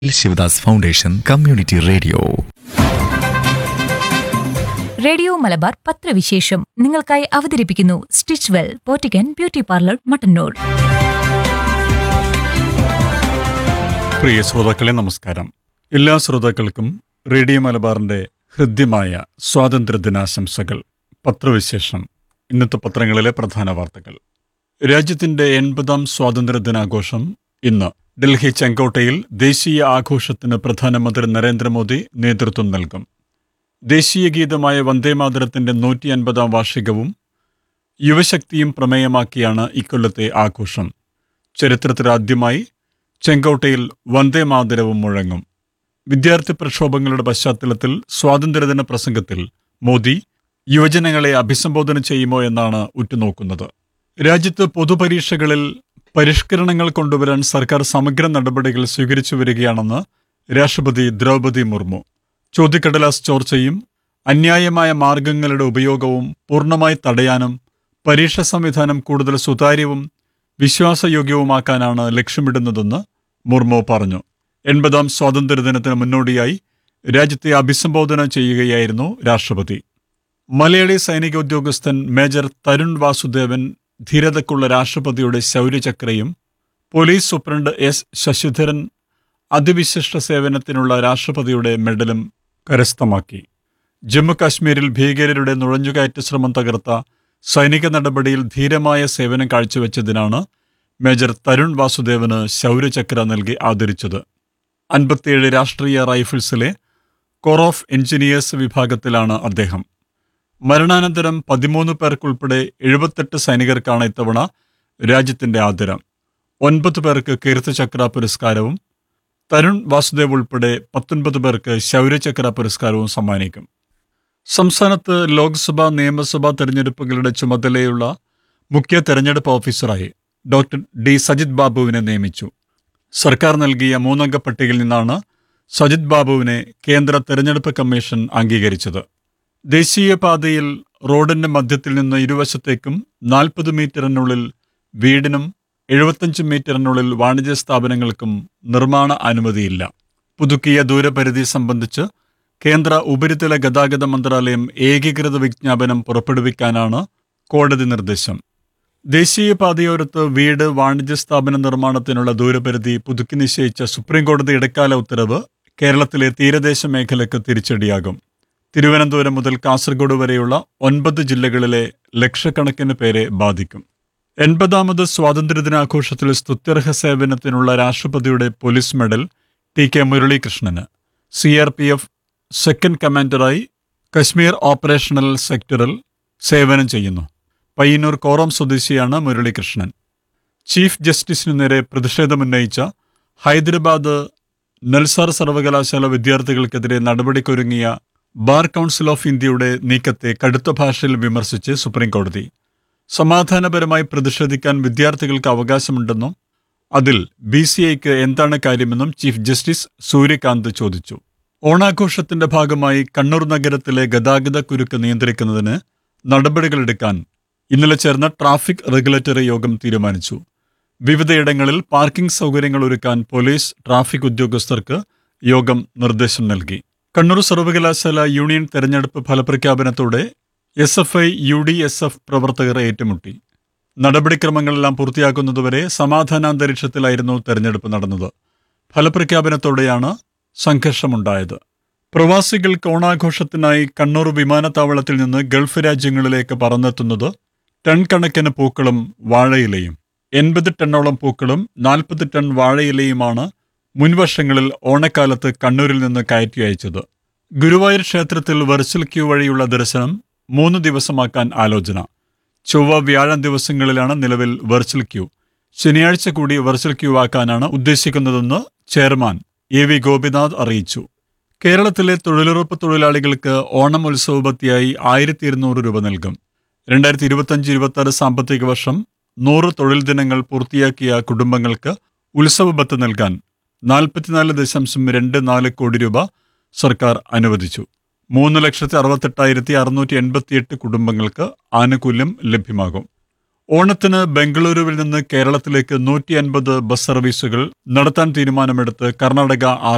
Sivadas foundation community radio radio Malabar പത്രവിശേഷം നിങ്ങൾക്കായി അവതരിപ്പിക്കുന്നു സ്റ്റിച്ച് വെൽ പോറ്റിക്കൻ ബ്യൂട്ടി പാർലർ മട്ടന്നൂർ പ്രിയ ശ്രോതാക്കളെ നമസ്കാരം എല്ലാ ശ്രോതാക്കൾക്കും റേഡിയോ മലബാറിന്റെ ഹൃദ്യമായ സ്വാതന്ത്ര്യദിനാശംസകൾ പത്രവിശേഷം ഇന്നത്തെ പത്രങ്ങളിലെ പ്രധാന വാർത്തകൾ രാജ്യത്തിന്റെ എൺപതാം സ്വാതന്ത്ര്യദിനാഘോഷം ഇന്ന് ഡൽഹി ചെങ്കോട്ടയിൽ ദേശീയ ആഘോഷത്തിന് പ്രധാനമന്ത്രി നരേന്ദ്രമോദി നേതൃത്വം നൽകും ദേശീയ ഗീതമായ വന്ദേമാതരത്തിന്റെ നൂറ്റി അൻപതാം വാർഷികവും യുവശക്തിയും പ്രമേയമാക്കിയാണ് ഇക്കൊല്ലത്തെ ആഘോഷം ചരിത്രത്തിലാദ്യമായി ചെങ്കോട്ടയിൽ വന്ദേമാതരവും മുഴങ്ങും വിദ്യാർത്ഥി പ്രക്ഷോഭങ്ങളുടെ പശ്ചാത്തലത്തിൽ സ്വാതന്ത്ര്യദിന പ്രസംഗത്തിൽ മോദി യുവജനങ്ങളെ അഭിസംബോധന ചെയ്യുമോ എന്നാണ് ഉറ്റുനോക്കുന്നത് രാജ്യത്ത് പൊതുപരീക്ഷകളിൽ പരിഷ്കരണങ്ങൾ കൊണ്ടുവരാൻ സർക്കാർ സമഗ്ര നടപടികൾ സ്വീകരിച്ചു വരികയാണെന്ന് രാഷ്ട്രപതി ദ്രൗപദി മുർമു ചോദ്യക്കടലാസ് ചോർച്ചയും അന്യായമായ മാർഗങ്ങളുടെ ഉപയോഗവും പൂർണ്ണമായി തടയാനും പരീക്ഷ സംവിധാനം കൂടുതൽ സുതാര്യവും വിശ്വാസയോഗ്യവുമാക്കാനാണ് ലക്ഷ്യമിടുന്നതെന്ന് മുർമു പറഞ്ഞു എൺപതാം സ്വാതന്ത്ര്യദിനത്തിന് മുന്നോടിയായി രാജ്യത്തെ അഭിസംബോധന ചെയ്യുകയായിരുന്നു രാഷ്ട്രപതി മലയാളി സൈനിക ഉദ്യോഗസ്ഥൻ മേജർ തരുൺ വാസുദേവൻ ധീരതയ്ക്കുള്ള രാഷ്ട്രപതിയുടെ ശൗര്യചക്രയും പോലീസ് സൂപ്രണ്ട് എസ് ശശിധരൻ അതിവിശിഷ്ട സേവനത്തിനുള്ള രാഷ്ട്രപതിയുടെ മെഡലും കരസ്ഥമാക്കി ജമ്മു കാശ്മീരിൽ ഭീകരരുടെ നുഴഞ്ഞുകയറ്റ ശ്രമം തകർത്ത സൈനിക നടപടിയിൽ ധീരമായ സേവനം കാഴ്ചവെച്ചതിനാണ് മേജർ തരുൺ വാസുദേവന് ശൗര്യചക്ര നൽകി ആദരിച്ചത് അൻപത്തിയേഴ് രാഷ്ട്രീയ റൈഫിൾസിലെ കോർ ഓഫ് എഞ്ചിനീയേഴ്സ് വിഭാഗത്തിലാണ് അദ്ദേഹം മരണാനന്തരം പതിമൂന്ന് പേർക്കുൾപ്പെടെ എഴുപത്തെട്ട് സൈനികർക്കാണ് ഇത്തവണ രാജ്യത്തിന്റെ ആദരം ഒൻപത് പേർക്ക് കീർത്തിചക്ര പുരസ്കാരവും തരുൺ വാസുദേവ് ഉൾപ്പെടെ പത്തൊൻപത് പേർക്ക് ശൗര്യചക്ര പുരസ്കാരവും സമ്മാനിക്കും സംസ്ഥാനത്ത് ലോക്സഭാ നിയമസഭാ തെരഞ്ഞെടുപ്പുകളുടെ ചുമതലയുള്ള മുഖ്യ തെരഞ്ഞെടുപ്പ് ഓഫീസറായി ഡോക്ടർ ഡി സജിത് ബാബുവിനെ നിയമിച്ചു സർക്കാർ നൽകിയ മൂന്നംഗ പട്ടികയിൽ നിന്നാണ് സജിത് ബാബുവിനെ കേന്ദ്ര തെരഞ്ഞെടുപ്പ് കമ്മീഷൻ അംഗീകരിച്ചത് ദേശീയപാതയിൽ റോഡിന്റെ മധ്യത്തിൽ നിന്ന് ഇരുവശത്തേക്കും നാൽപ്പത് മീറ്ററിനുള്ളിൽ വീടിനും എഴുപത്തഞ്ച് മീറ്ററിനുള്ളിൽ വാണിജ്യ സ്ഥാപനങ്ങൾക്കും നിർമ്മാണ അനുമതിയില്ല പുതുക്കിയ ദൂരപരിധി സംബന്ധിച്ച് കേന്ദ്ര ഉപരിതല ഗതാഗത മന്ത്രാലയം ഏകീകൃത വിജ്ഞാപനം പുറപ്പെടുവിക്കാനാണ് കോടതി നിർദ്ദേശം ദേശീയപാതയോരത്ത് വീട് വാണിജ്യ സ്ഥാപന നിർമ്മാണത്തിനുള്ള ദൂരപരിധി പുതുക്കി നിശ്ചയിച്ച സുപ്രീംകോടതി ഇടക്കാല ഉത്തരവ് കേരളത്തിലെ തീരദേശ മേഖലയ്ക്ക് തിരിച്ചടിയാകും തിരുവനന്തപുരം മുതൽ കാസർഗോഡ് വരെയുള്ള ഒൻപത് ജില്ലകളിലെ ലക്ഷക്കണക്കിന് പേരെ ബാധിക്കും എൺപതാമത് സ്വാതന്ത്ര്യദിനാഘോഷത്തിൽ സ്തുത്യർഹ സേവനത്തിനുള്ള രാഷ്ട്രപതിയുടെ പോലീസ് മെഡൽ ടി കെ മുരളീകൃഷ്ണന് C R P F second കമാൻഡറായി കശ്മീർ ഓപ്പറേഷണൽ സെക്ടറിൽ സേവനം ചെയ്യുന്നു പയ്യന്നൂർ കോറം സ്വദേശിയാണ് മുരളീകൃഷ്ണൻ ചീഫ് ജസ്റ്റിസിനു നേരെ പ്രതിഷേധമുന്നയിച്ച ഹൈദരാബാദ് നൽസാർ സർവകലാശാല വിദ്യാർത്ഥികൾക്കെതിരെ നടപടിക്കൊരുങ്ങിയ ബാർ കൗൺസിൽ ഓഫ് ഇന്ത്യയുടെ നീക്കത്തെ കടുത്ത ഭാഷയിൽ വിമർശിച്ച് സുപ്രീംകോടതി സമാധാനപരമായി പ്രതിഷേധിക്കാൻ വിദ്യാർത്ഥികൾക്ക് അവകാശമുണ്ടെന്നും അതിൽ ബി സി ഐക്ക് എന്താണ് കാര്യമെന്നും ചീഫ് ജസ്റ്റിസ് സൂര്യകാന്ത് ചോദിച്ചു ഓണാഘോഷത്തിന്റെ ഭാഗമായി കണ്ണൂർ നഗരത്തിലെ ഗതാഗത കുരുക്ക് നിയന്ത്രിക്കുന്നതിന് നടപടികളെടുക്കാൻ ഇന്നലെ ചേർന്ന ട്രാഫിക് റെഗുലേറ്ററി യോഗം തീരുമാനിച്ചു വിവിധയിടങ്ങളിൽ പാർക്കിംഗ് സൗകര്യങ്ങൾ ഒരുക്കാൻ പോലീസ് ട്രാഫിക് ഉദ്യോഗസ്ഥർക്ക് യോഗം നിർദ്ദേശം നൽകി കണ്ണൂർ സർവകലാശാല യൂണിയൻ തെരഞ്ഞെടുപ്പ് ഫലപ്രഖ്യാപനത്തോടെ S F I U D S F പ്രവർത്തകർ ഏറ്റുമുട്ടി നടപടിക്രമങ്ങളെല്ലാം പൂർത്തിയാക്കുന്നതുവരെ സമാധാനാന്തരീക്ഷത്തിലായിരുന്നു തെരഞ്ഞെടുപ്പ് നടന്നത് ഫലപ്രഖ്യാപനത്തോടെയാണ് സംഘർഷമുണ്ടായത് പ്രവാസികൾക്ക് ഓണാഘോഷത്തിനായി കണ്ണൂർ വിമാനത്താവളത്തിൽ നിന്ന് ഗൾഫ് രാജ്യങ്ങളിലേക്ക് പറന്നെത്തുന്നത് ടൺ കണക്കിന് പൂക്കളും വാഴയിലയും എൺപത് ടണ്ണോളം പൂക്കളും നാൽപ്പത് ടൺ വാഴയിലയുമാണ് മുൻവർഷങ്ങളിൽ ഓണക്കാലത്ത് കണ്ണൂരിൽ നിന്ന് കയറ്റി അയച്ചത് ഗുരുവായൂർ ക്ഷേത്രത്തിൽ വെർച്വൽ ക്യൂ വഴിയുള്ള ദർശനം മൂന്ന് ദിവസമാക്കാൻ ആലോചന ചൊവ്വ വ്യാഴം ദിവസങ്ങളിലാണ് നിലവിൽ വെർച്വൽ ക്യൂ ശനിയാഴ്ച കൂടി വെർച്വൽ ക്യൂ ആക്കാനാണ് ഉദ്ദേശിക്കുന്നതെന്ന് ചെയർമാൻ എ വി ഗോപിനാഥ് അറിയിച്ചു കേരളത്തിലെ തൊഴിലുറപ്പ് തൊഴിലാളികൾക്ക് ഓണം ഉത്സവപത്തിയായി ആയിരത്തി ഇരുന്നൂറ് രൂപ നൽകും രണ്ടായിരത്തി ഇരുപത്തഞ്ച് ഇരുപത്തി ആറ് സാമ്പത്തിക വർഷം നൂറ് തൊഴിൽ ദിനങ്ങൾ പൂർത്തിയാക്കിയ കുടുംബങ്ങൾക്ക് ഉത്സവബത്ത് നൽകാൻ നാൽപ്പത്തിനാല് ദശാംശം രണ്ട് നാല് കോടി രൂപ സർക്കാർ അനുവദിച്ചു മൂന്ന് ലക്ഷത്തി അറുപത്തെട്ടായിരത്തി അറുന്നൂറ്റി എൺപത്തിയെട്ട് കുടുംബങ്ങൾക്ക് ആനുകൂല്യം ലഭ്യമാകും ഓണത്തിന് ബംഗളൂരുവിൽ നിന്ന് കേരളത്തിലേക്ക് നൂറ്റി അൻപത് ബസ് സർവീസുകൾ നടത്താൻ തീരുമാനമെടുത്ത് കർണാടക ആർ